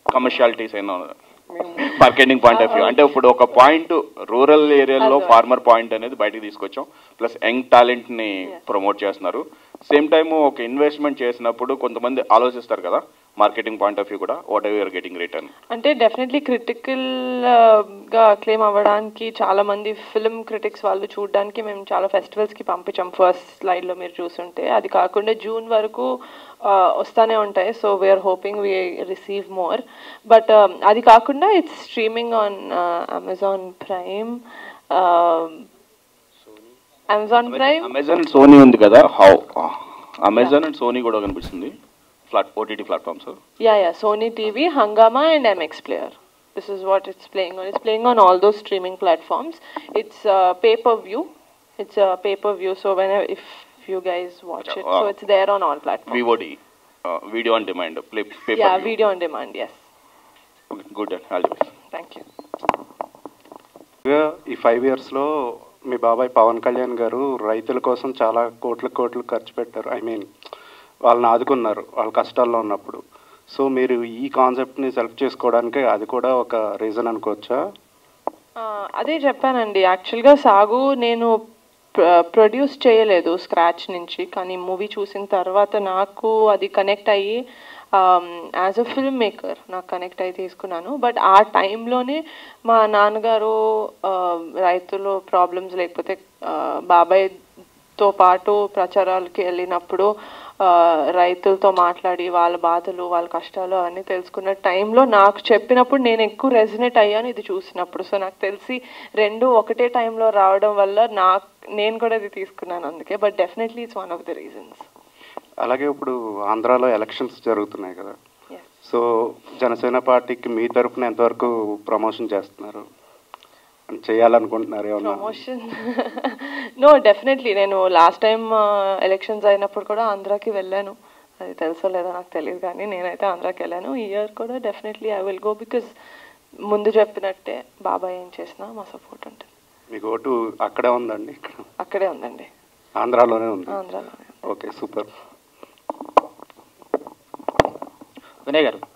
Commercialities అయినా marketing point of view అంటే ఇప్పుడు ఒక పాయింట్ రూరల్ ఏరియాలో అర్థమైంది. ఫార్మర్ పాయింట్ అనేది బయటకు తీసుకొచ్చాం ప్లస్ యంగ్ టాలెంట్ ని ప్రమోట్ చేస్తున్నారు సేమ్ టైం ఒక ఇన్వెస్ట్మెంట్ చేసినప్పుడు కొంతమంది ఆలోచిస్తారు కదా మార్కెటింగ్ పాయింట్ ఆఫ్ వ్యూ కూడా whatever you're getting return అంటే డెఫినెట్లీ క్రిటికల్ గా క్లెయిమ్ అవ్వడానికి చాలా మంది ఫిల్మ్ క్రిటిక్స్ వాళ్ళు చూడడానికి మేము చాలా ఫెస్టివల్స్ కి పంపించాం ఫస్ట్ స్లైడ్ లో మీరు చూసుంటే అది కాకుండా జూన్ వరకు ఆ, వస్తానే ఉంటాయి so we're hoping we receive more but అది కాకుండా it's streaming on Amazon Prime Amazon Prime Amazon Sony ఉంది కదా హౌ అమెజాన్ అండ్ సోనీ కూడా కనిపిస్తుంది flat OTT platforms Yeah, yeah. Sony TV, Hangama, and MX Player. This is what it's playing on. It's playing on all those streaming platforms. It's uh, pay per view. It's a pay per view. So whenever if you guys watch it, so Wow. it's there on all platforms. VOD video on demand play yeah, video on demand. Yes. Good all the Thank you. ఇక ఈ five ఇయర్స్లో మీ బాబాయ్ పవన్ కళ్యాణ్ గారు రైతుల కోసం చాలా కోట్ల కోట్లు ఖర్చు పెట్టారు ఐ మీన్ వాళ్ళని ఆదుకున్నారు వాళ్ళ కష్టాల్లో ఉన్నప్పుడు సో మీరు ఈ కాన్సెప్ట్ని సెలెక్ట్ చేసుకోవడానికి అది కూడా ఒక రీజన్ అనుకోవచ్చా ఆ, అదే చెప్పానండి యాక్చువల్గా సాగు నేను ప్రొడ్యూస్ చేయలేదు స్క్రాచ్ నుంచి కానీ మూవీ చూసిన తర్వాత నాకు అది కనెక్ట్ అయ్యి యాజ్ అ ఫిల్మ్ మేకర్ నాకు కనెక్ట్ అయ్యి తీసుకున్నాను బట్ ఆ టైంలోనే మా నాన్నగారు ఆ, రైతులు ప్రాబ్లమ్స్ లేకపోతే ఆ, బాబాయ్తో పాటు ప్రచారాలకి వెళ్ళినప్పుడు ఆ, రైతులతో మాట్లాడి వాళ్ళ బాధలు వాళ్ళ కష్టాలు అవన్నీ తెలుసుకున్న టైంలో నాకు చెప్పినప్పుడు నేను ఎక్కువ రెజినేట్ అయ్యాను ఇది చూసినప్పుడు సో నాకు తెలిసి రెండు ఒకటే టైంలో రావడం వల్ల నాకు నేను కూడా ఇది తీసుకున్నాను అందుకే but definitely it's one of the reasons అలాగే ఇప్పుడు ఆంధ్రాలో ఎలక్షన్స్ జరుగుతున్నాయి కదా సో జనసేన పార్టీకి మీ తరపున ఎంతవరకు ప్రమోషన్ చేస్తున్నారు అని చేయాలనుకుంటున్నారు ఏమన్నా ప్రమోషన్ నో డెఫినెట్లీ నేను లాస్ట్ టైం ఎలక్షన్స్ అయినప్పుడు కూడా ఆంధ్రాకి వెళ్ళాను అది తెలుసో లేదో నాకు తెలియదు కానీ నేనైతే ఆంధ్రాకి వెళ్ళాను ఈ ఇయర్ కూడా definitely I will go because ముందు చెప్పినట్టే బాబాయ్ ఏం చేసినా మా సపోర్ట్ ఉంటుంది మీకు ఓటు అక్కడే ఉందండి ఇక్కడ అక్కడే ఉందండి ఆంధ్రాలోనే ఉంది ఆంధ్రాలోనే ఓకే సూపర్ వినయ్ గారు